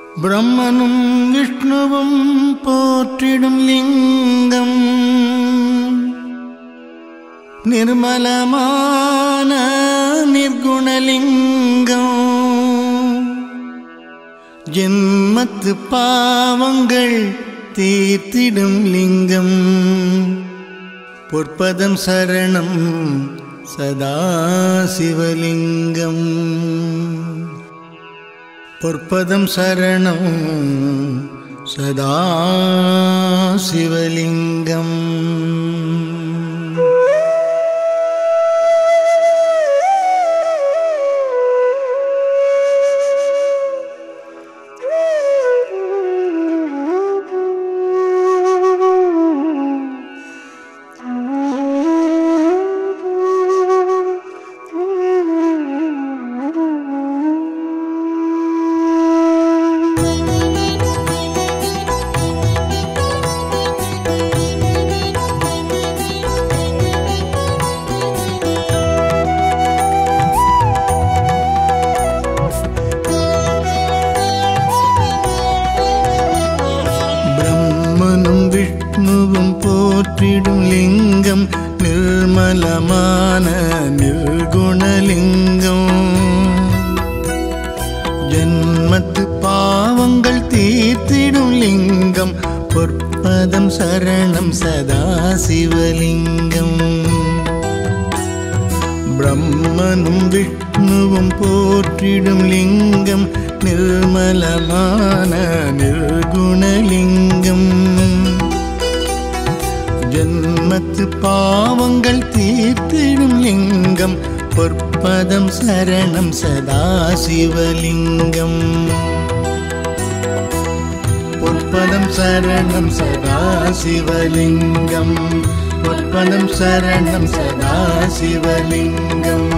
பிரம்மனும் விஷ்ணுவும் போற்றிடும் லிங்கம் நிர்மலமான நிர்குணலிங்கம் ஜென்மத்து பாவங்கள் தீர்த்திடும் லிங்கம் பொற்பதம் சரணம் சதா சிவலிங்கம் பொற்பதம் சரணம் சதா சிவலிங்கம் பிரம்மனும் விஷ்ணுவும் போற்றிடும் லிங்கம் நிர்மலமான நிர்குணலிங்கம் ஜன்மத்து பாவங்கள் தீர்த்திடும் லிங்கம் பொற்பதம் சரணம் சதா சிவலிங்கம் பிரம்மனும் விஷ்ணுவும் போற்றிடும் லிங்கம் நிர்மலமான நிர்குணலிங்கம் ஜன்மத்து பாவங்கள் தீர்த்திடும் லிங்கம் பொற்பதம் சரணம் சதா சிவலிங்கம் பொற்பதம் சரணம் சதா சிவலிங்கம் பொற்பதம் சரணம் சதா சிவலிங்கம்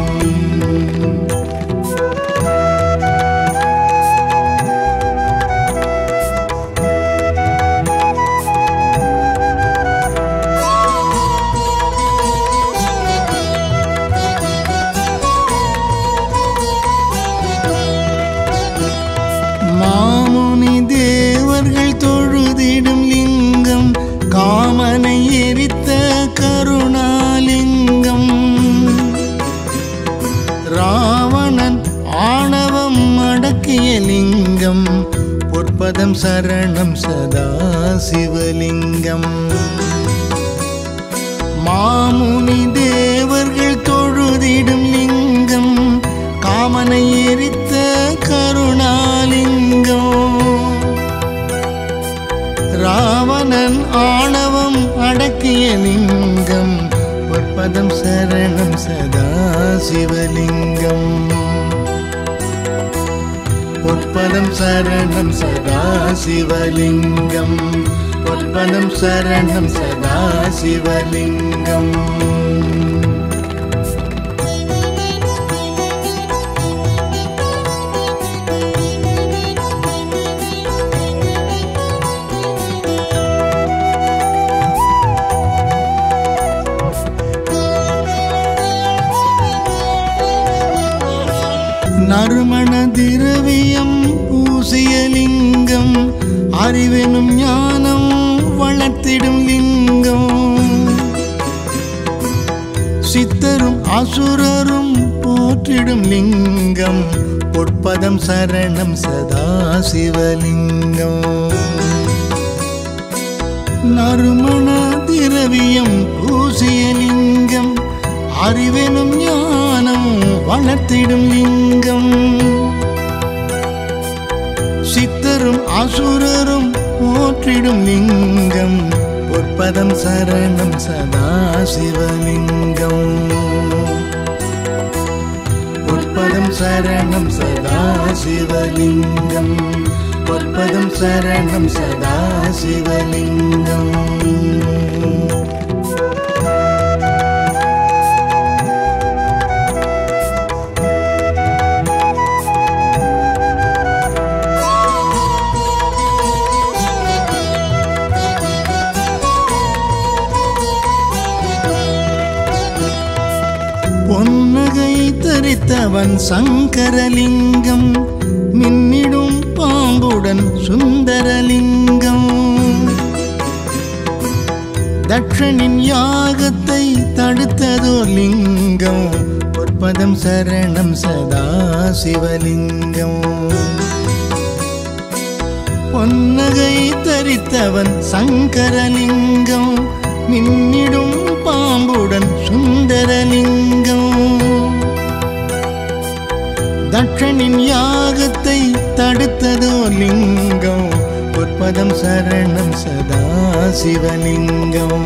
மாமுனி தேவர்கள் தொழுதிடும் லிங்கம் காமனை எரித்த கருணாலிங்கம் ராவணன் ஆணவம் அடக்கிய லிங்கம் பொற்பதம் சரணம் சதா சிவலிங்கம் மாமுனி தேவர்கள் தொழுதிடும் லிங்கம் காமனை எரித்த கருணாலிங்கம் ராவணன் ஆணவம் அடக்கிய லிங்கம் பொற்பதம் சரணம் சதா சிவலிங்கம் பொற்பதம் சரணம் சதா சிவலிங்கம் பொற்பதம் சரணம் சதா சிவலிங்கம் நறுமண திரவியம் பூசிய லிங்கம் அறிவெனும் ஞானம் வளர்த்திடும் லிங்கம் சித்தரும் அசுரரும் போற்றிடும் லிங்கம் பொற்பதம் சரணம் சதா சிவலிங்கம் நறுமண திரவியம் பூசிய லிங்கம் அறிவெனும் ஞானம் வளர்த்திடும் லிங்கம் சித்தரும் அசுரரும் போற்றிடும் லிங்கம் பொற்பதம் சரணம் சதா சிவலிங்கம் பொற்பதம் சரணம் சதா சிவலிங்கம் பொற்பதம் சரணம் சதா சிவலிங்கம் பொன்னகை தரித்தவன் சங்கரலிங்கம் மின்னிடும் பாம்புடன் சுந்தரலிங்கம் தட்சனின் யாகத்தை தடுத்ததோர் லிங்கம் பொற்பதம் சரணம் சதா சிவலிங்கம் பொன்னகை தரித்தவன் சங்கரலிங்கம் மின்னிடும் பாம்புடன் சுந்தரலிங்கம் தட்சனின் யாகத்தை தடுத்ததோ லிங்கம் பொற்பதம் சரணம் சதா சிவலிங்கம்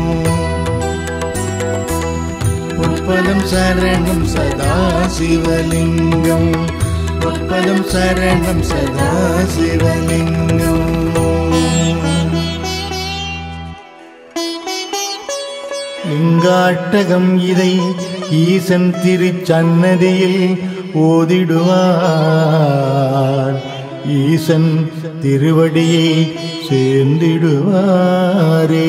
பொற்பதம் சரணம் சதா சிவலிங்கம் பொற்பதம் சரணம் சதா சிவலிங்கம் லிங்காட்டகம் இதை ஈசன் திருச்சன்னதியில் ஓதிடுவார் ஈசன் திருவடியை சேர்ந்திடுவாரே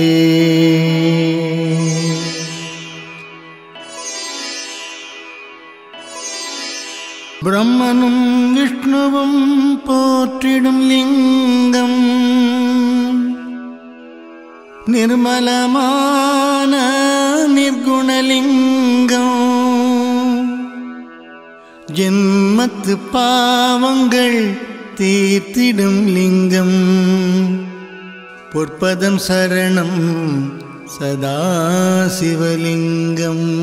பிரம்மனும் விஷ்ணுவும் போற்றிடும் லிங்கம் நிர்மலமான நிர்குணலிங்கம் ஜென்மத்து பாவங்கள் தீர்த்திடும் லிங்கம் பொற்பதம் சரணம் சதா சிவலிங்கம்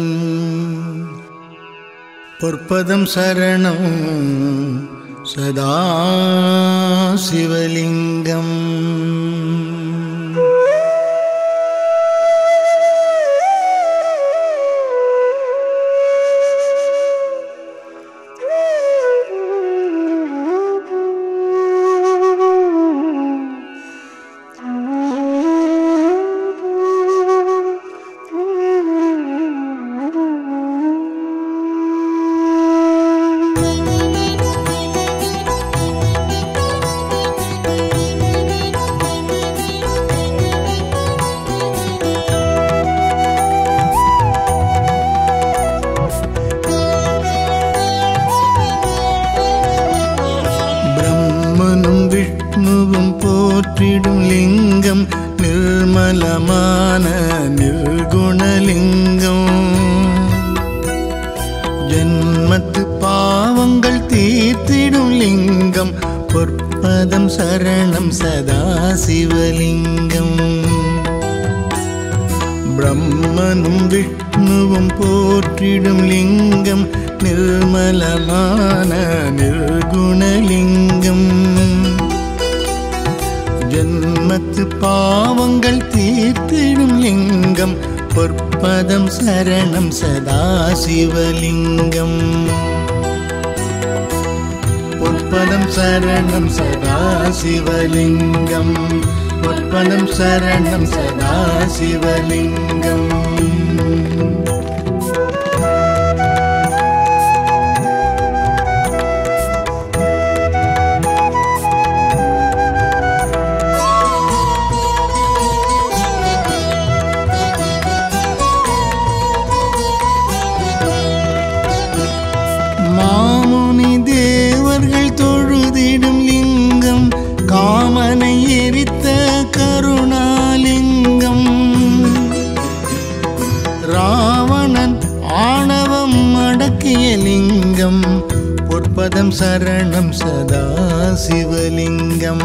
பொற்பதம் சரணம் சதா சிவலிங்கம் பிரம்மனும் விஷ்ணுவும் போற்றிடும் லிங்கம் நிர்மலமான நிர்குணலிங்கம் ஜன்மத்து பாவங்கள் தீர்த்திடும் லிங்கம் பொற்பதம் சரணம் சதா சிவலிங்கம் பிரம்மனும் விஷ்ணுவும் போற்றிடும் லிங்கம் நிர்மலமான நிர்குணலிங்கம் ஜன்மத்து பாவங்கள் தீர்த்திடும் லிங்கம் பொற்பதம் சரணம் சதா சிவலிங்கம் பொற்பதம் சரணம் சதா சிவலிங்கம் பொற்பதம் சரணம் சதா சிவலிங்கம் மாமுனி தேவர்கள் தொழுதிடும் லிங்கம் காமனை எரித்த கருணாலிங்கம் ராவணன் ஆணவம் அடக்கிய லிங்கம் பொற்பதம் சரணம் சதா சிவலிங்கம்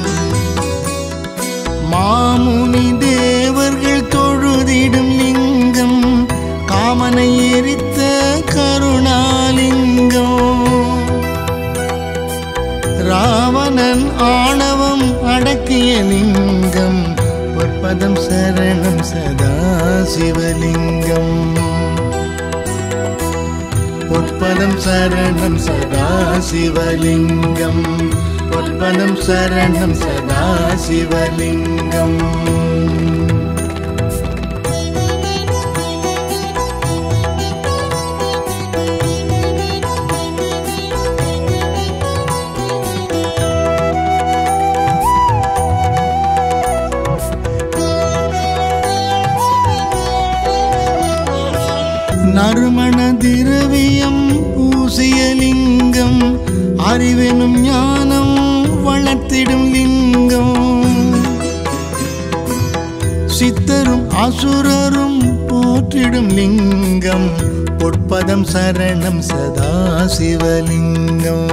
மாமுனி தேவர்கள் தொழுதிடும் லிங்கம் காமனை எரித்த கருணாலிங்கம் ராவணன் ஆணவம் அடக்கிய லிங்கம் பொற்பதம் சரணம் சதா சிவலிங்கம் பொற்பதம் சரணம் சதா சிவலிங்கம் பொற்பதம் சரணம் சதா சிவலிங்கம் நறுமண திரவியம் பூசிய லிங்கம் அறிவெனும் ஞானம் வள வளர்த்திடும் லிங்கம் சித்தரும் அசுரரும் போற்றிடும் லிங்கம் பொற்பதம் சரணம் சதா சிவலிங்கம்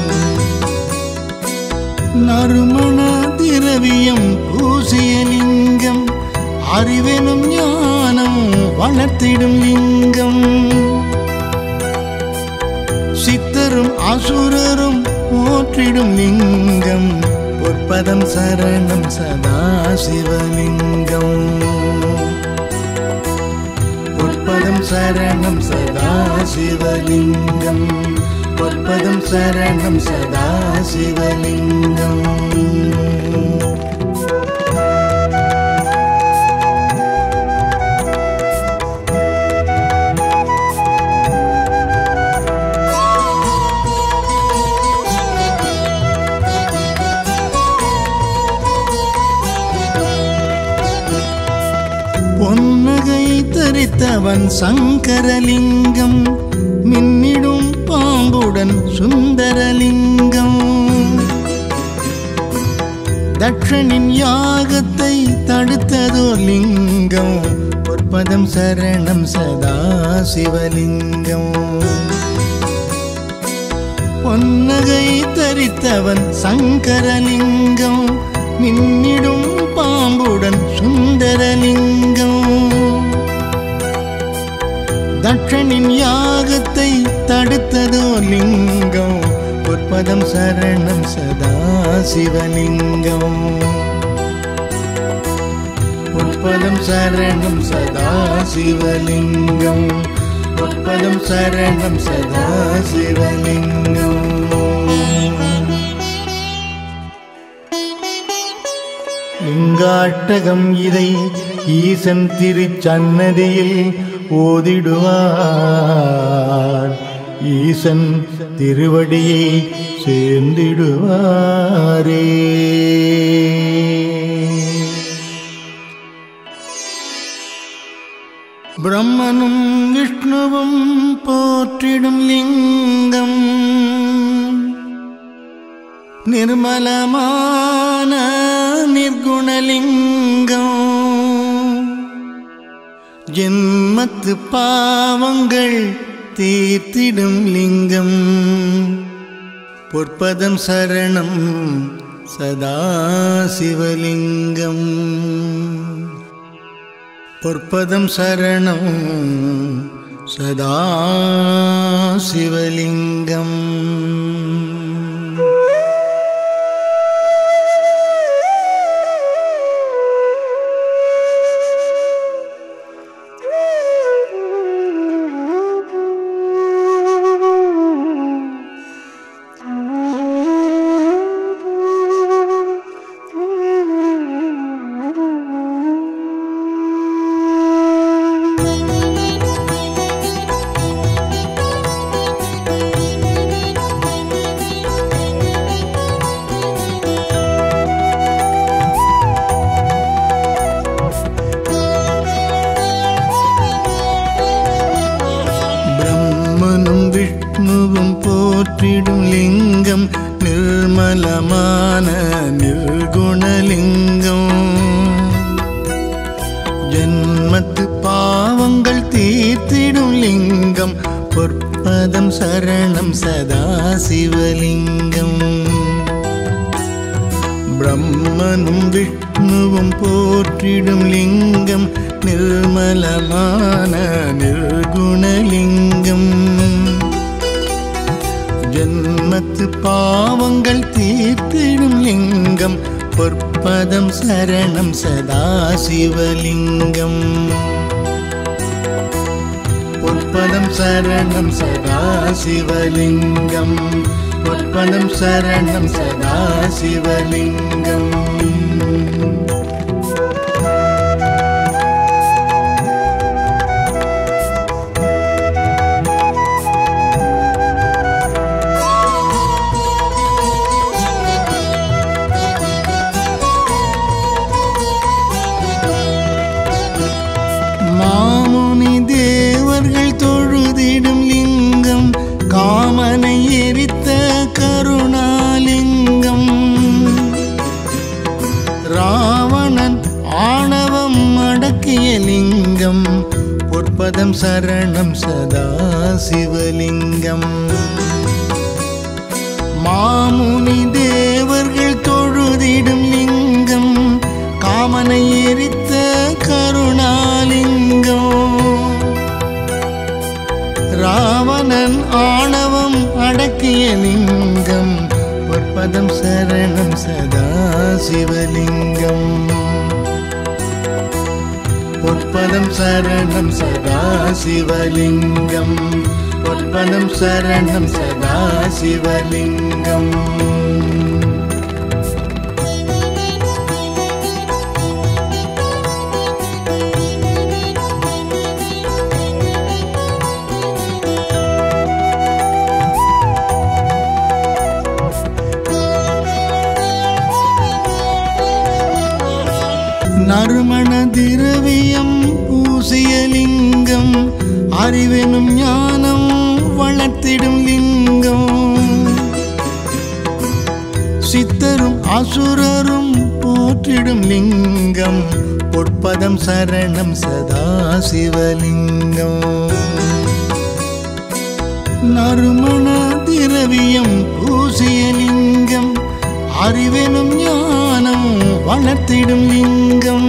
நறுமண திரவியம் பூசிய லிங்கம் அறிவெனும் ஞானம் வளர்த்திடும் லிங்கம் சித்தரும் அசுரரும் போற்றிடும் லிங்கம் பொற்பதம் சரணம் சதா சிவலிங்கம் பொற்பதம் சரணம் சதா சிவலிங்கம் பொற்பதம் சரணம் சதா சிவலிங்கம் பொன்னகை தரித்தவன் சங்கரலிங்கம் மின்னிடும் பாம்புடன் சுந்தரலிங்கம் தட்சனின் யாகத்தை தடுத்ததோர் லிங்கம் பொற்பதம் சரணம் சதா சிவலிங்கம் பொன்னகை தரித்தவன் சங்கரலிங்கம் மின்னிடும் பாம்புடன் சுந்தரலிங்கம் தட்சனின் யாகத்தை தடுத்ததோ லிங்கம் பொற்பதம் சரணம் சதா சிவலிங்கம் பொற்பதம் சரணம் சதா சிவலிங்கம் பொற்பதம் சரணம் சதா சிவலிங்கம் லிங்காட்டகம் இதை ஈசன் திருச்சன்னதியில் ஓதிடுவார் ஈசன் திருவடியை சேர்ந்திடுவாரே பிரம்மனும் விஷ்ணுவும் போற்றிடும் லிங்கம் நிர்மலமான நிர்குணலிங்கம் ஜென்மத்து பாவங்கள் தீர்த்திடும் லிங்கம் பொற்பதம் சரணம் சதா சிவலிங்கம் பொற்பதம் சரணம் சதா சிவலிங்கம் பிரம்மனும் விஷ்ணுவும் போற்றிடும் லிங்கம் நிர்மலமான நிர்குணலிங்கம் ஜென்மத்து பாவங்கள் தீர்த்திடும் லிங்கம் பொற்பதம் சரணம் சதா சிவலிங்கம் பிரம்மனும் விஷ்ணுவும் போற்றிடும் லிங்கம் நிர்மலமான நிர்குணலிங்கம் ஜன்மத்து பாவங்கள் தீர்த்திடும் லிங்கம் பொற்பதம் சரணம் சதா சிவலிங்கம் பொற்பதம் சரணம் சதா சிவலிங்கம் பொற்பதம் சரணம் சதா சிவலிங்கம் மாமுனி தேவர்கள் தொழுதிடும் லிங்கம் காமனை எரித்த கருணாலிங்கம் பொற்பதம் சரணம் சதா சிவலிங்கம் மாமுனி தேவர்கள் தொழுதிடும் லிங்கம் காமனை எரித்த கருணாலிங்கம் ராவணன் ஆணவம் அடக்கிய லிங்கம் பொற்பதம் சரணம் சதா சிவலிங்கம் பொற்பதம் சரணம் சதா சிவலிங்கம் பொற்பதம் சரணம் சதா சிவலிங்கம் நறுமண திரவியம் பூசிய லிங்கம் அறிவெனும் ஞானம் வளர்த்திடும் லிங்கம் சித்தரும் அசுரரும் போற்றிடும் லிங்கம் பொற்பதம் சரணம் சதா சிவலிங்கம் நறுமண திரவியம் பூசிய லிங்கம் அறிவெனும் ஞானம் வளர்த்திடும் லிங்கம்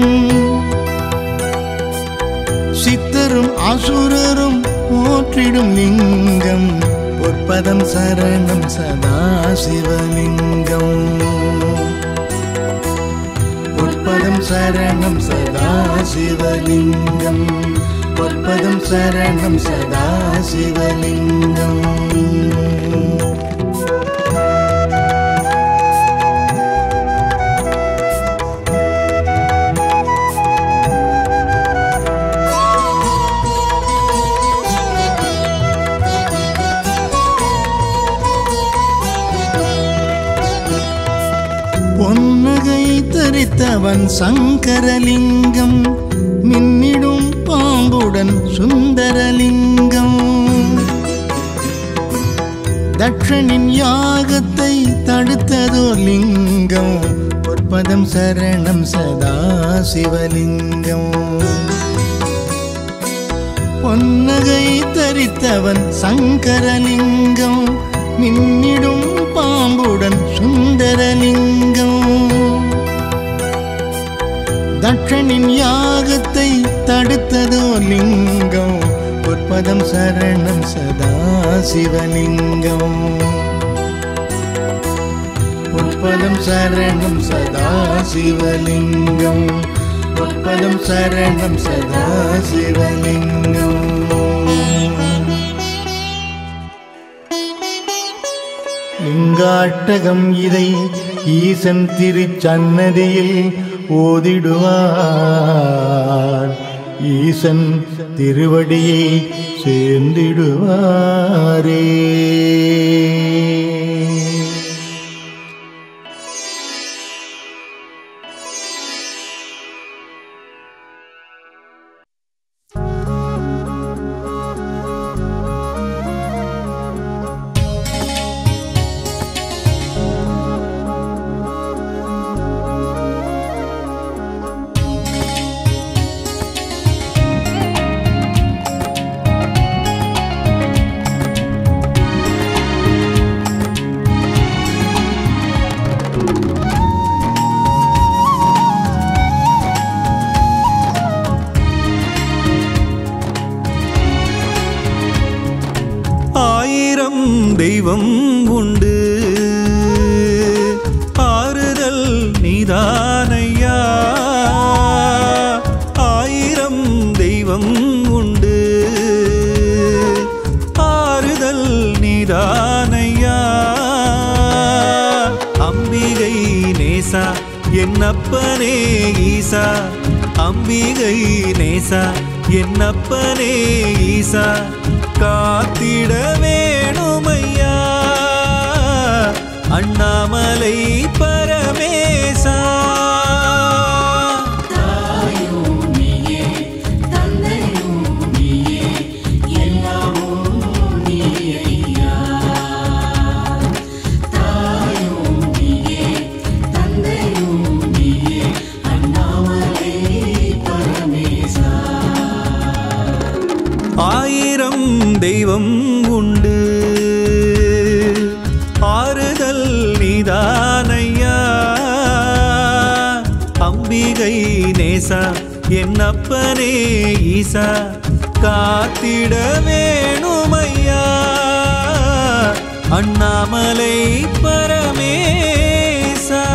சித்தரும் அசுரரும் போற்றிடும் லிங்கம் பொற்பதம் சரணம் சதா சிவலிங்கம் பொற்பதம் சரணம் சதா சிவலிங்கம் பொற்பதம் சரணம் சதா சிவலிங்கம் பொன்னகை தரித்தவன் சங்கரலிங்கம் மின்னிடும் பாம்புடன் சுந்தரலிங்கம் தட்சனின் யாகத்தை தடுத்ததோர் லிங்கம் பொற்பதம் சரணம் சதா சிவலிங்கம் பொன்னகை தரித்தவன் சங்கரலிங்கம் மின்னிடும் பாம்புடன் சுந்தரலிங்கம் தட்சனின் யாகத்தை தடுத்ததோ லிங்கம் பொற்பதம் சரணம் சதா சிவலிங்கம் பொற்பதம் சரணம் சதா சிவலிங்கம் பொற்பதம் சரணம் சதா சிவலிங்கம் லிங்காட்டகம் இதை ஈசன் திருச்சன்னதியில் ஓதிடுவார் ஈசன் திருவடியை சேர்ந்திடுவாரே ஆயிரம் தெய்வம் உண்டு ஆறுதல் நீதானையா ஆயிரம் தெய்வம் உண்டு ஆறுதல் நீதானையா அம்பிகை நேசா என்னப்பனே ஈசா அம்பிகை நேசா என்னப்பனே ஈசா காத்திட வேணுமையா அண்ணாமலை பரமேசா அம்பிகை நேசா என் அப்பனே ஈசா காத்திட வேணுமையா அண்ணாமலை பரமேசா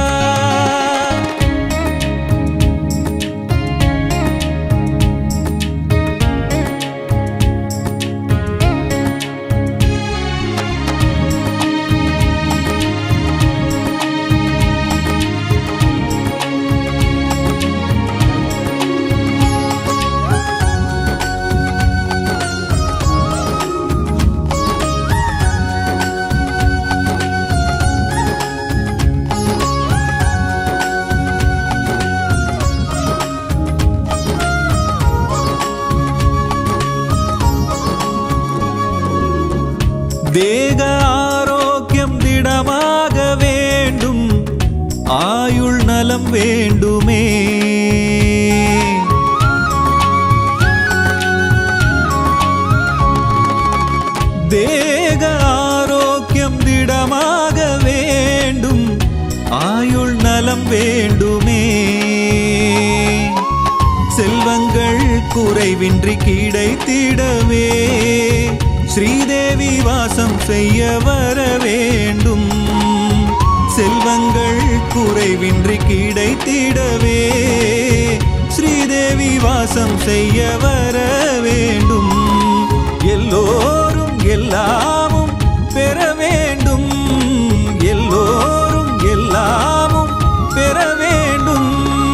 தேக ஆரோக்கியம் திடமாக வேண்டும் ஆயுள் நலம் வேண்டுமே தேக ஆரோக்கியம் திடமாக வேண்டும் ஆயுள் நலம் வேண்டுமே செல்வங்கள் குறைவின்றி கிடைத்திடவே ஸ்ரீதேவி வாசம் செய்ய வர வேண்டும் செல்வங்கள் குறைவின்றி கிடைத்திடவே ஸ்ரீதேவி வாசம் செய்ய வர வேண்டும் எல்லோரும் எல்லாமும் பெற வேண்டும் எல்லோரும் எல்லாமும் பெற வேண்டும்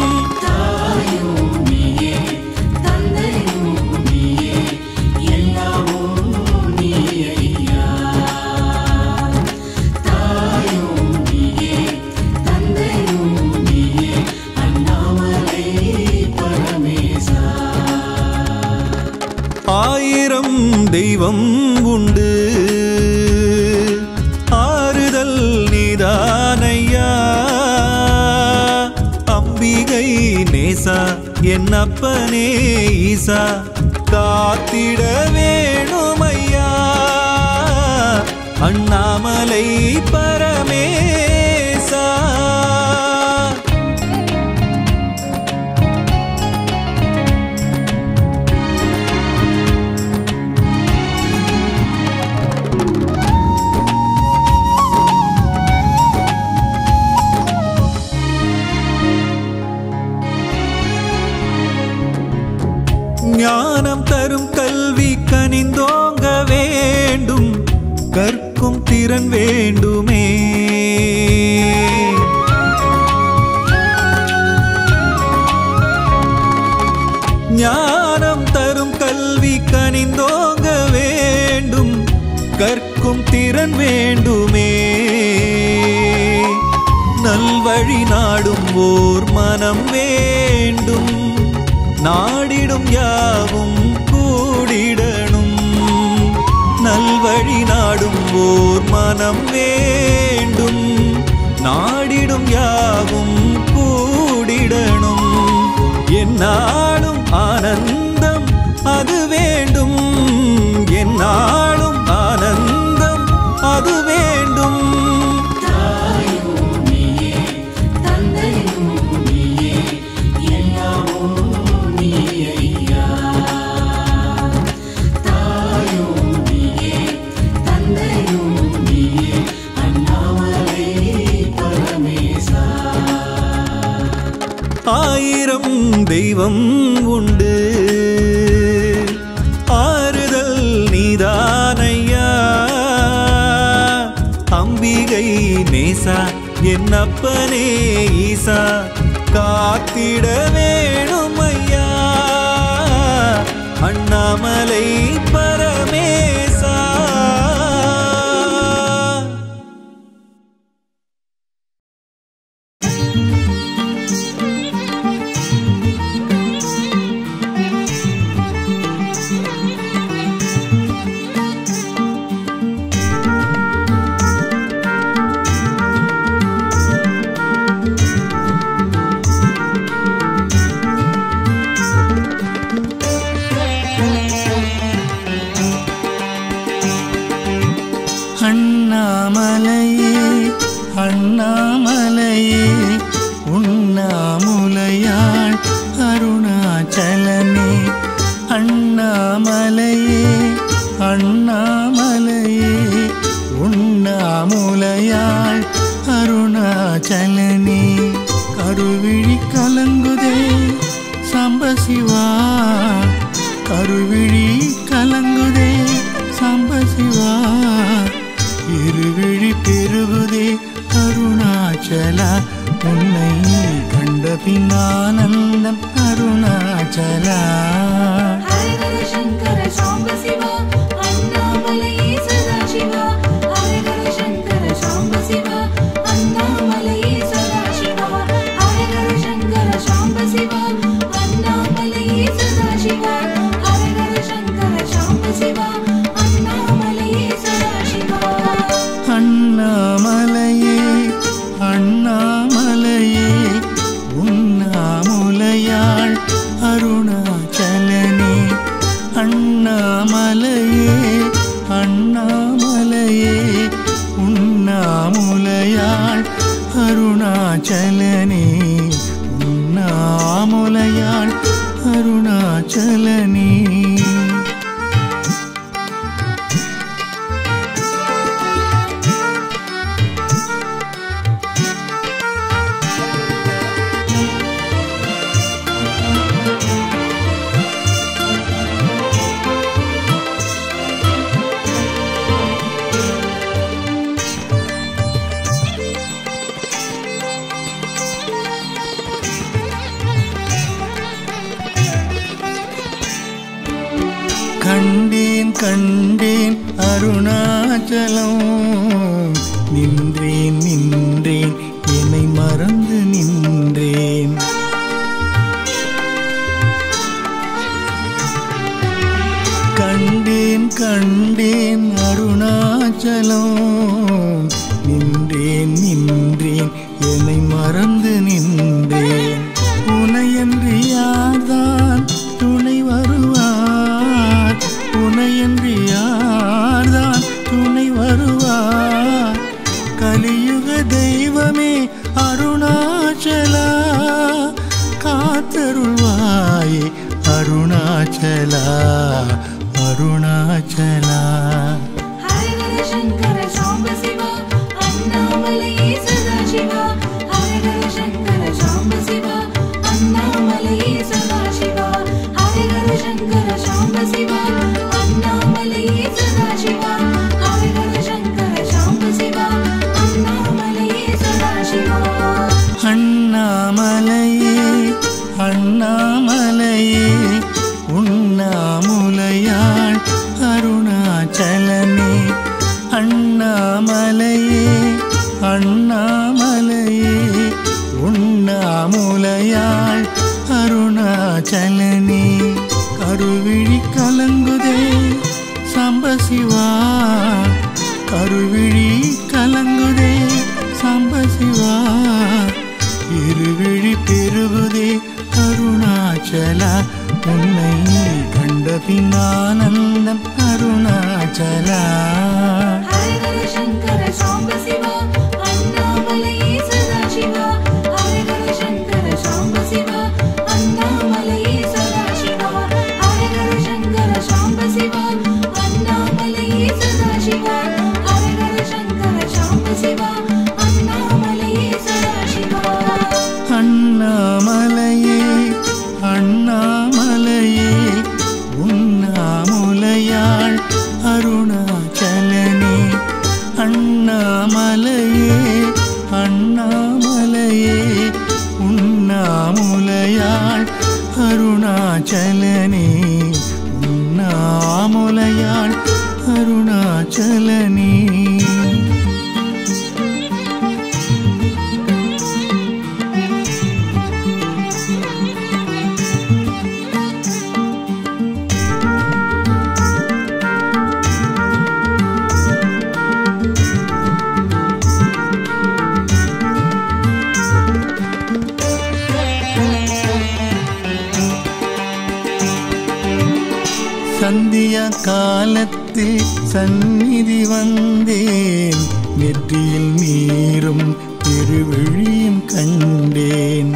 ஆயிரம் தெய்வம் உண்டு ஆறுதல் நீதானையா அம்பிகை நேசா என் அப்பனே ஈசா காத்திட வேணுமையா அண்ணாமலை பரமேசா ஞானம் தரும் கல்வி கனிந்தோங்க வேண்டும் கற்கும் திறன் வேண்டுமே ஞானம் தரும் கல்வி கனிந்தோங்க வேண்டும் கற்கும் திறன் வேண்டுமே நல்வழி நாடும் ஓர் மனம் வேண்டும் நாடிடும் யாவும் கூடிடணும் நல்வழி நாடும் ஓர் மனம் வேண்டும் நாடிடும் யாவும் கூடிடணும் என்னாலும் ஆனந்தம் அது வேண்டும் என்னாலும் ஆனந்தம் அது வேண்டும் ஆயிரம் தெய்வம் உண்டு ஆறுதல் நீதானையா அம்பிகை நேசா என் அப்பனே ஈசா காத்திட வேணுமையா அண்ணாமலை பரமேசா அண்ணாமலையே அண்ணாமலையே உண்ணாமுலையாய் அண்ணாமலையே உண்ணாமுலையாள் அருணாச்சலனே கருவிழி கலங்குதே சம்பசிவா கருவிழி கலங்குதே சம்பசிவா இருவிழி பெருகுதே அருணாச்சலா உன்னை கண்ட பின்னானந்தம் அருணாச்சலா ஹரஹர சங்கர சாம்ப சிவா அண்ணாமலையே சதாசிவா ஹரஹர சங்கர சாம்ப சிவா அண்ணாமலையே சதாசிவா ஹரஹர சங்கர சாம்ப சிவா அண்ணாமலையே சதாசிவா ஹரஹர சங்கர சாம்ப சிவா அண்ணாமலையே சதாசிவா அண்ணாமலையே அண்ணாமலையே உண்ணாமுலையாள் அருணாச்சலனே அண்ணாமலையே அண்ணாமலையே உண்ணாமுலையாள் அருணாச்சலனே உண்ணாமுலையாள் அருணாச்சலனே கண்டேன் கண்டேன் அருணாச்சலம் நின்றேன் நின்றேன் என்னை மறந்து நின்றேன் கண்டேன் கண்டேன் அருணாச்சலம் நின்றேன் நின்றேன் என்னை மறந்து நின்றேன் உனையன்று யார்தான் துணை வருவார் உனையன்று யார்தான் துணை வருவார் கலியுக தெய்வமே அருணாச்சலா காத்தருள்வாயே அருணாச்சலா அருணாச்சலா ஹரஹர சங்கர சாம்ப சிவா அண்ணாமலையே சதாசிவா ஹரஹர சங்கர சாம்ப சிவா அண்ணாமலையே சதாசிவா ஹரஹர சங்கர சாம்ப சிவா அண்ணாமலையே சதாசிவா ஹரஹர சங்கர சாம்ப சிவா அண்ணாமலையே சதாசிவா அண்ணாமலையே அண்ணாமலையே உண்ணாமுலையாள் அருணாச்சலனே அண்ணாமலையே அண்ணாமலையே உண்ணாமுலையாள் அருணாச்சலனே கருவிழி கலங்குதே சம்பசிவா கருவிழி கலங்குதே சம்பசிவா இருவிழி பெருகுதே அருணாச்சலா உன்னை கண்ட பின்னானந்தம் அருணாச்சலா ஹரஹர சங்கர சாம்ப சிவா அண்ணாமலையே சதாசிவா ஹரஹர சங்கர சாம்ப சிவா அண்ணாமலையே சதாசிவா ஹரஹர சங்கர சாம்ப சிவா அண்ணாமலையே சதாசிவா ஹரஹர சங்கர சாம்ப சிவா அண்ணாமலையே சதாசிவா அண்ணாமலையே அண்ணாமலையே உண்ணாமுலையாள் அருணாச்சலனே அண்ணாமலையே அண்ணாமலையே உண்ணாமுலையாள் அருணாச்சலனே உண்ணாமுலையாள் அருணாச்சலனே சந்திய காலத்தில் சந்நிதி வந்தேன் நெற்றியில் நீரும் திருவிழியும் கண்டேன்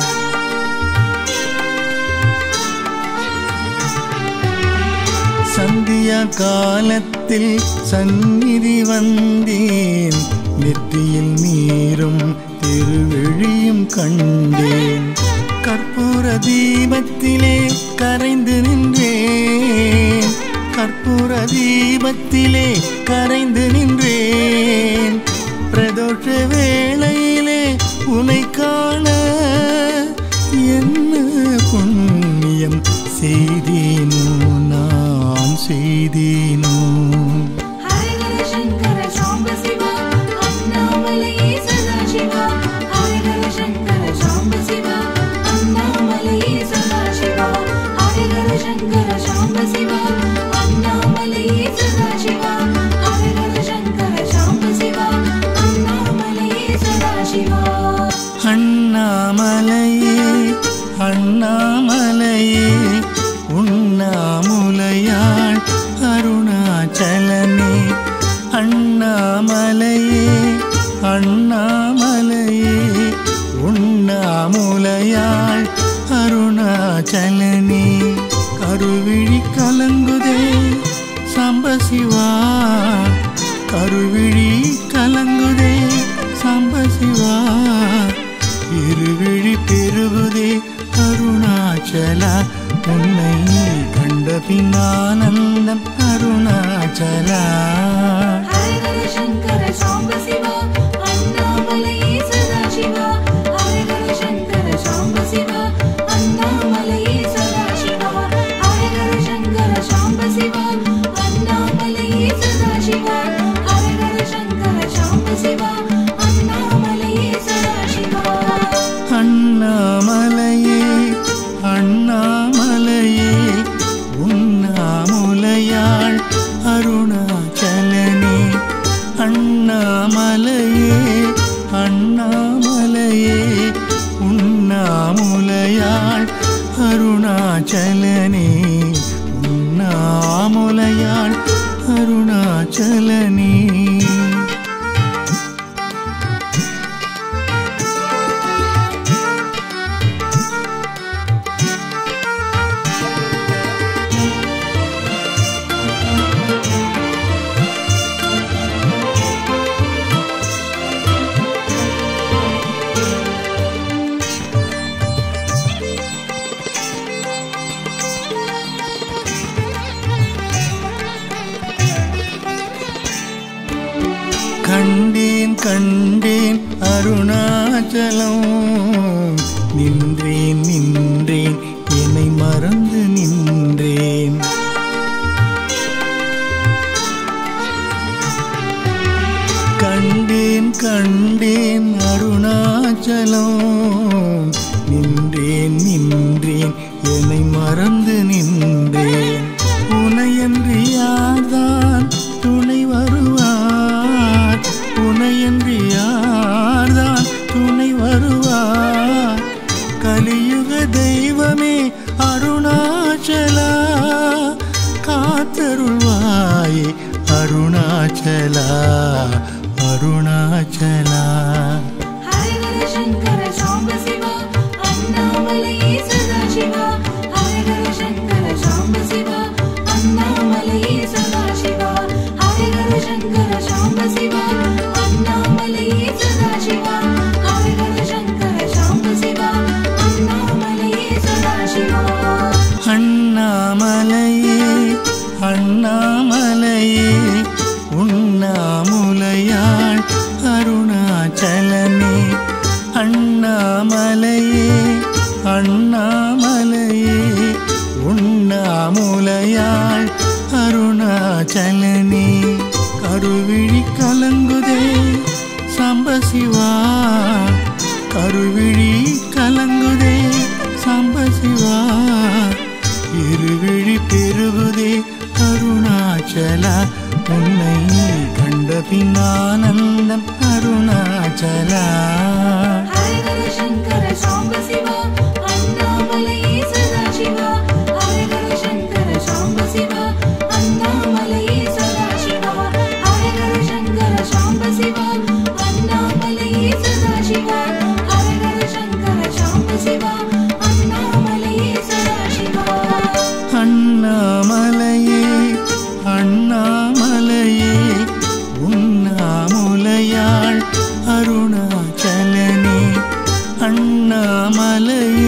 சந்திய காலத்தில் சந்நிதி வந்தேன் நெற்றியில் நீரும் திருவிழியும் கண்டேன் கற்பூர தீபத்திலே கரைந்து நின்றேன் கற்பூர தீபத்திலே கரைந்து நின்றேன் பிரதோஷ வேளையிலே உனை காண என்ன புண்ணியம் செய்தேனோ நான் செய்தேனோ ஹரஹர சங்கர சாம்ப சிவா அண்ணாமலையே சதாசிவா ஹரஹர சங்கர சாம்ப சிவா அண்ணாமலையே சதாசிவா ஹரஹர சங்கர சாம்ப சிவா அண்ணாமலையே சதாசிவா ஹரஹர சங்கர சாம்ப சிவா அண்ணாமலையே சதாசிவா அண்ணாமலையே அண்ணாமலையே உண்ணாமுலையாள் அருணாச்சலனே அண்ணாமலையே அண்ணாமலையே உண்ணாமுலையாள் அருணாச்சலனே கருவிழி கலங்குதே சம்பசிவா கருவிழி கலங்குதே சம்பசிவா இருவிழி பெருகுதே அருணாச்சலா உன்னை கண்ட பின்னானந்தம் அருணாச்சலா ஹரஹர சங்கர சாம்ப சிவா அண்ணாமலையே சதாசிவா ஹரஹர சங்கர சாம்ப சிவா அண்ணாமலையே சதாசிவா ஹரஹர சங்கர சாம்ப சிவா அண்ணாமலையே சதாசிவா ஹரஹர சங்கர சாம்ப சிவா அண்ணாமலையே சதாசிவா அண்ணாமலையே அண்ணாமலையே உண்ணாமுலையாள் அருணாச்சலனே அண்ணாமலையே அண்ணாமலையே உண்ணாமுலையாள் அருணாச்சலனே உண்ணாமுலையாள் அருணாச்சலனே கண்டேன் கண்டேன் அருணாச்சலம் நின்றேன் நின்றேன் என்னை மறந்து நின்றேன் கண்டேன் கண்டேன் அருணாச்சலம் நின்றேன் நின்றேன் என்னை மறந்து நின்றேன் உனையன்றி யார்தான் துணை வருவார் உனையன்றி யார்தான் துணை வருவார் கலியுக தெய்வமே அருணாச்சலா காத்தருள்வாயே அருணாச்சலா அருணாச்சலா ஹரஹர சங்கர சாம்ப சிவா அண்ணாமலையே சதாசிவா ஹரஹர சங்கர சாம்ப சிவா அண்ணாமலையே சதாசிவா ஹரஹர சங்கர சாம்ப சிவா அண்ணாமலையே சதாசிவா ஹரஹர சங்கர சாம்ப சிவா அண்ணாமலையே சதாசிவா அண்ணாமலையே அண்ணாமலையே உண்ணாமுலையாள் அருணாச்சலனே அண்ணாமலையே அண்ணாமலையே உண்ணாமுலையாள் அருணாச்சலனே கருவிழி கலங்குதே சம்பசிவா கருவிழி கலங்குதே சம்பசிவா இருவிழி பெருகுதே அருணாச்சலா உன்னை கண்ட பின்னானந்தம் அருணாச்சலா ஹரஹர சங்கர சாம்ப சிவா அண்ணாமலையே சதாசிவா ஹரஹர சங்கர சாம்ப சிவா அண்ணாமலையே சதாசிவா ஹரஹர சங்கர சாம்ப சிவா அண்ணாமலையே சதாசிவா ஹரஹர சங்கர சாம்ப சிவா அண்ணாமலையே சதாசிவா அண்ணாமலையே அண்ணாமலையே